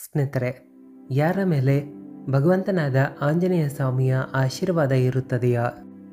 ಸ್ನೇಹಿತರೆ ಯಾರ ಮೇಲೆ ಭಗವಂತನಾದ ಆಂಜನೇಯ ಸ್ವಾಮಿಯ ಆಶೀರ್ವಾದ ಇರುತ್ತದೆಯೋ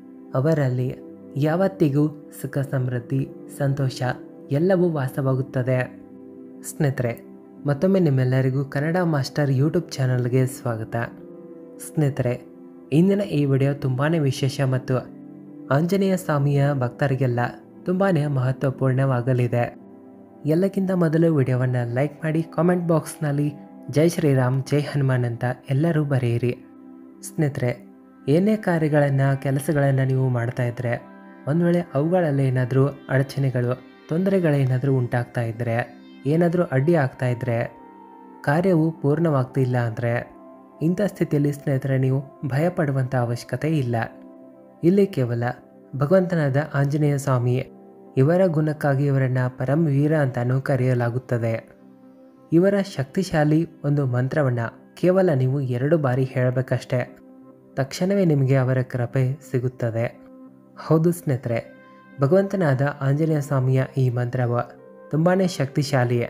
ಅವರಲ್ಲಿ ಯಾವತ್ತಿಗೂ ಸುಖ ಸಮೃದ್ಧಿ ಸಂತೋಷ ಎಲ್ಲವೂ ವಾಸವಾಗುತ್ತದೆ ಸ್ನೇಹಿತರೆ ಮತ್ತೊಮ್ಮೆ ನಿಮ್ಮೆಲ್ಲರಿಗೂ ಕನ್ನಡ ಮಾಸ್ಟರ್ ಯೂಟ್ಯೂಬ್ ಚಾನಲ್ಗೆ ಸ್ವಾಗತ ಸ್ನೇಹಿತರೆ ಇಂದಿನ ಈ ವಿಡಿಯೋ ತುಂಬಾ ವಿಶೇಷ ಮತ್ತು ಆಂಜನೇಯ ಸ್ವಾಮಿಯ ಭಕ್ತರಿಗೆಲ್ಲ ತುಂಬಾ ಮಹತ್ವಪೂರ್ಣವಾಗಲಿದೆ ಎಲ್ಲಕ್ಕಿಂತ ಮೊದಲು ವಿಡಿಯೋವನ್ನು ಲೈಕ್ ಮಾಡಿ ಕಾಮೆಂಟ್ ಬಾಕ್ಸ್ನಲ್ಲಿ ಜೈ ಶ್ರೀರಾಮ್ ಜೈ ಹನುಮಾನ್ ಅಂತ ಎಲ್ಲರೂ ಬರೆಯಿರಿ ಸ್ನೇಹಿತರೆ ಏನೇ ಕಾರ್ಯಗಳನ್ನು ಕೆಲಸಗಳನ್ನು ನೀವು ಮಾಡ್ತಾ ಇದ್ದರೆ ಒಂದು ವೇಳೆ ಅವುಗಳಲ್ಲಿ ಏನಾದರೂ ಅಡಚಣೆಗಳು ತೊಂದರೆಗಳೇನಾದರೂ ಉಂಟಾಗ್ತಾ ಇದ್ದರೆ ಏನಾದರೂ ಅಡ್ಡಿ ಆಗ್ತಾ ಇದ್ದರೆ ಕಾರ್ಯವು ಪೂರ್ಣವಾಗ್ತಿಲ್ಲ ಅಂದರೆ ಇಂಥ ಸ್ಥಿತಿಯಲ್ಲಿ ಸ್ನೇಹಿತರೆ ನೀವು ಭಯಪಡುವಂಥ ಅವಶ್ಯಕತೆ ಇಲ್ಲ ಇಲ್ಲಿ ಕೇವಲ ಭಗವಂತನಾದ ಆಂಜನೇಯ ಸ್ವಾಮಿ ಇವರ ಗುಣಕ್ಕಾಗಿ ಇವರನ್ನು ಪರಮವೀರ ಅಂತಾನೂ ಕರೆಯಲಾಗುತ್ತದೆ ಇವರ ಶಕ್ತಿಶಾಲಿ ಒಂದು ಮಂತ್ರವನ್ನು ಕೇವಲ ನೀವು ಎರಡು ಬಾರಿ ಹೇಳಬೇಕಷ್ಟೇ ತಕ್ಷಣವೇ ನಿಮಗೆ ಅವರ ಕೃಪೆ ಸಿಗುತ್ತದೆ ಹೌದು ಸ್ನೇಹಿತರೆ ಭಗವಂತನಾದ ಆಂಜನೇಯ ಸ್ವಾಮಿಯ ಈ ಮಂತ್ರವು ತುಂಬಾ ಶಕ್ತಿಶಾಲಿ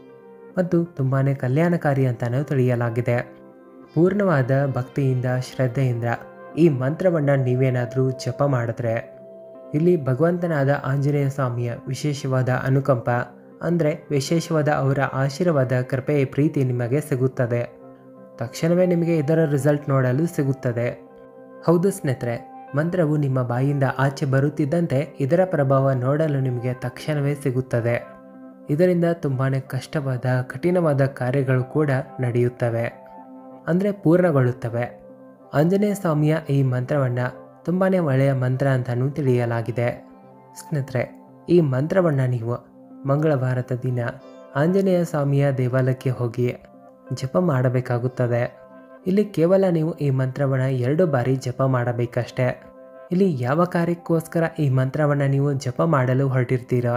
ಮತ್ತು ತುಂಬಾ ಕಲ್ಯಾಣಕಾರಿ ಅಂತಲೂ ತಿಳಿಯಲಾಗಿದೆ ಪೂರ್ಣವಾದ ಭಕ್ತಿಯಿಂದ ಶ್ರದ್ಧೆಯಿಂದ ಈ ಮಂತ್ರವನ್ನು ನೀವೇನಾದರೂ ಜಪ ಮಾಡಿದ್ರೆ ಇಲ್ಲಿ ಭಗವಂತನಾದ ಆಂಜನೇಯ ಸ್ವಾಮಿಯ ವಿಶೇಷವಾದ ಅನುಕಂಪ ಅಂದರೆ ವಿಶೇಷವಾದ ಅವರ ಆಶೀರ್ವಾದ ಕೃಪೆ ಪ್ರೀತಿ ನಿಮಗೆ ಸಿಗುತ್ತದೆ ತಕ್ಷಣವೇ ನಿಮಗೆ ಇದರ ರಿಸಲ್ಟ್ ನೋಡಲು ಸಿಗುತ್ತದೆ ಹೌದು ಸ್ನೇಹಿತರೆ ಮಂತ್ರವು ನಿಮ್ಮ ಬಾಯಿಂದ ಆಚೆ ಬರುತ್ತಿದ್ದಂತೆ ಇದರ ಪ್ರಭಾವ ನೋಡಲು ನಿಮಗೆ ತಕ್ಷಣವೇ ಸಿಗುತ್ತದೆ ಇದರಿಂದ ತುಂಬಾ ಕಷ್ಟವಾದ ಕಠಿಣವಾದ ಕಾರ್ಯಗಳು ಕೂಡ ನಡೆಯುತ್ತವೆ ಅಂದರೆ ಪೂರ್ಣಗೊಳ್ಳುತ್ತವೆ ಆಂಜನೇಯ ಸ್ವಾಮಿಯ ಈ ಮಂತ್ರವನ್ನು ತುಂಬಾ ಒಳ್ಳೆಯ ಮಂತ್ರ ಅಂತಲೂ ತಿಳಿಯಲಾಗಿದೆ ಸ್ನೇಹಿತರೆ ಈ ಮಂತ್ರವನ್ನು ನೀವು ಮಂಗಳವಾರದ ದಿನ ಆಂಜನೇಯ ಸ್ವಾಮಿಯ ದೇವಾಲಯಕ್ಕೆ ಹೋಗಿ ಜಪ ಮಾಡಬೇಕಾಗುತ್ತದೆ ಇಲ್ಲಿ ಕೇವಲ ನೀವು ಈ ಮಂತ್ರವನ್ನು ಎರಡು ಬಾರಿ ಜಪ ಮಾಡಬೇಕಷ್ಟೇ ಇಲ್ಲಿ ಯಾವ ಕಾರ್ಯಕ್ಕೋಸ್ಕರ ಈ ಮಂತ್ರವನ್ನು ನೀವು ಜಪ ಮಾಡಲು ಹೊರಟಿರ್ತೀರೋ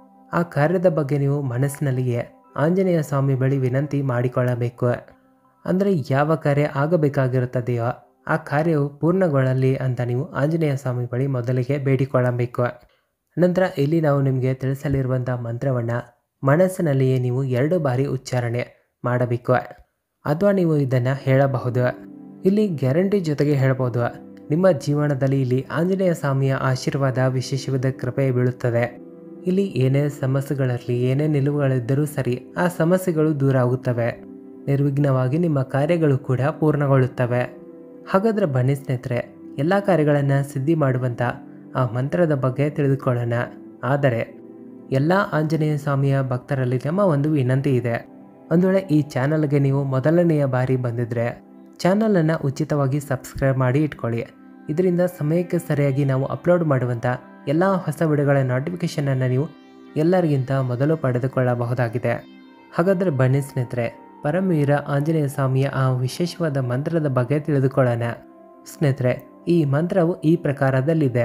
ಆ ಕಾರ್ಯದ ಬಗ್ಗೆ ನೀವು ಮನಸ್ಸಿನಲ್ಲಿಯೇ ಆಂಜನೇಯ ಸ್ವಾಮಿ ಬಳಿ ವಿನಂತಿ ಮಾಡಿಕೊಳ್ಳಬೇಕು ಅಂದರೆ ಯಾವ ಕಾರ್ಯ ಆಗಬೇಕಾಗಿರುತ್ತದೆಯೋ ಆ ಕಾರ್ಯವು ಪೂರ್ಣಗೊಳ್ಳಲಿ ಅಂತ ನೀವು ಆಂಜನೇಯ ಸ್ವಾಮಿ ಬಳಿ ಮೊದಲಿಗೆ ಬೇಡಿಕೊಳ್ಳಬೇಕು ನಂತರ ಇಲ್ಲಿ ನಾವು ನಿಮಗೆ ತಿಳಿಸಲಿರುವಂಥ ಮಂತ್ರವನ್ನು ಮನಸ್ಸಿನಲ್ಲಿಯೇ ನೀವು ಎರಡು ಬಾರಿ ಉಚ್ಚಾರಣೆ ಮಾಡಬೇಕು ಅಥವಾ ನೀವು ಇದನ್ನು ಹೇಳಬಹುದು ಇಲ್ಲಿ ಗ್ಯಾರಂಟಿ ಜೊತೆಗೆ ಹೇಳ್ಬೋದು ನಿಮ್ಮ ಜೀವನದಲ್ಲಿ ಇಲ್ಲಿ ಆಂಜನೇಯ ಸ್ವಾಮಿಯ ಆಶೀರ್ವಾದ ವಿಶೇಷವಾದ ಕೃಪೆ ಬೀಳುತ್ತದೆ ಇಲ್ಲಿ ಏನೇ ಸಮಸ್ಯೆಗಳಿರಲಿ ಏನೇ ನಿಲುವುಗಳಿದ್ದರೂ ಸರಿ ಆ ಸಮಸ್ಯೆಗಳು ದೂರ ಆಗುತ್ತವೆ ನಿರ್ವಿಘ್ನವಾಗಿ ನಿಮ್ಮ ಕಾರ್ಯಗಳು ಕೂಡ ಪೂರ್ಣಗೊಳ್ಳುತ್ತವೆ ಹಾಗಾದರೆ ಬನ್ನಿ ಸ್ನೇಹಿತರೆ ಎಲ್ಲ ಕಾರ್ಯಗಳನ್ನು ಸಿದ್ಧಿ ಮಾಡುವಂಥ ಆ ಮಂತ್ರದ ಬಗ್ಗೆ ತಿಳಿದುಕೊಳ್ಳೋಣ ಆದರೆ ಎಲ್ಲ ಆಂಜನೇಯ ಸ್ವಾಮಿಯ ಭಕ್ತರಲ್ಲಿ ನಮ್ಮ ಒಂದು ವಿನಂತಿ ಇದೆ ಒಂದು ವೇಳೆ ಈ ಚಾನಲ್ಗೆ ನೀವು ಮೊದಲನೆಯ ಬಾರಿ ಬಂದಿದ್ದರೆ ಚಾನಲನ್ನು ಉಚಿತವಾಗಿ ಸಬ್ಸ್ಕ್ರೈಬ್ ಮಾಡಿ ಇಟ್ಕೊಳ್ಳಿ ಇದರಿಂದ ಸಮಯಕ್ಕೆ ಸರಿಯಾಗಿ ನಾವು ಅಪ್ಲೋಡ್ ಮಾಡುವಂಥ ಎಲ್ಲ ಹೊಸ ವಿಡಿಯೋಗಳ ನೋಟಿಫಿಕೇಷನನ್ನು ನೀವು ಎಲ್ಲರಿಗಿಂತ ಮೊದಲು ಪಡೆದುಕೊಳ್ಳಬಹುದಾಗಿದೆ ಹಾಗಾದರೆ ಬನ್ನಿ ಸ್ನೇಹಿತರೆ ಪರಮವೀರ ಆಂಜನೇಯ ಸ್ವಾಮಿಯ ಆ ವಿಶೇಷವಾದ ಮಂತ್ರದ ಬಗ್ಗೆ ತಿಳಿದುಕೊಳ್ಳೋಣ ಸ್ನೇಹಿತರೆ ಈ ಮಂತ್ರವು ಈ ಪ್ರಕಾರದಲ್ಲಿದೆ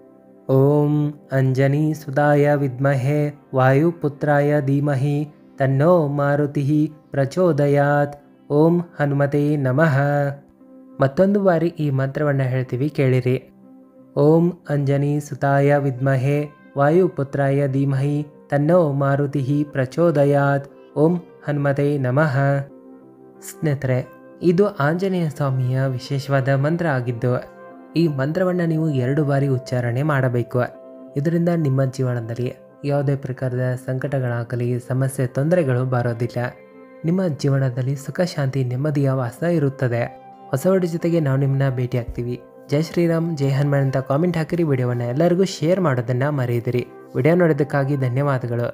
ಓಂ ಅಂಜನಿ ಸುಧಾಯ ವಿದ್ಮಹೆ ವಾಯುಪುತ್ರಾಯ ಧೀಮಹಿ ತನ್ನೋ ಮಾರುತಿ ಪ್ರಚೋದಯಾತ್ ಓಂ ಹನುಮತೆ ನಮಃ ಮತ್ತೊಂದು ಬಾರಿ ಈ ಮಂತ್ರವನ್ನು ಹೇಳ್ತೀವಿ ಕೇಳಿರಿ ಓಂ ಅಂಜನಿ ಸುತಾಯ ವಿದ್ಮಹೆ ವಾಯುಪುತ್ರಾಯ ಧೀಮಹಿ ತನ್ನೋ ಮಾರುತಿ ಪ್ರಚೋದಯಾತ್ ಓಂ ಹನುಮತೆ ನಮಃ ಸ್ನೇಹಿತರೆ ಇದು ಆಂಜನೇಯ ಸ್ವಾಮಿಯ ವಿಶೇಷವಾದ ಮಂತ್ರ ಆಗಿದ್ದು ಈ ಮಂತ್ರವನ್ನು ನೀವು ಎರಡು ಬಾರಿ ಉಚ್ಚಾರಣೆ ಮಾಡಬೇಕು ಇದರಿಂದ ನಿಮ್ಮ ಜೀವನದಲ್ಲಿ ಯಾವುದೇ ಪ್ರಕಾರದ ಸಂಕಟಗಳಾಗಲಿ ಸಮಸ್ಯೆ ತೊಂದರೆಗಳು ಬರೋದಿಲ್ಲ ನಿಮ್ಮ ಜೀವನದಲ್ಲಿ ಸುಖ ಶಾಂತಿ ನೆಮ್ಮದಿಯ ವಾಸ ಇರುತ್ತದೆ ಹೊಸವರ ಜೊತೆಗೆ ನಾವು ನಿಮ್ಮನ್ನ ಭೇಟಿ ಆಗ್ತೀವಿ ಜೈ ಶ್ರೀರಾಮ್ ಜೈ ಹನುಮಾನ್ ಅಂತ ಕಾಮೆಂಟ್ ಹಾಕಿರಿ ವಿಡಿಯೋವನ್ನು ಎಲ್ಲರಿಗೂ ಶೇರ್ ಮಾಡೋದನ್ನು ಮರೆಯದಿರಿ ವಿಡಿಯೋ ನೋಡೋದಕ್ಕಾಗಿ ಧನ್ಯವಾದಗಳು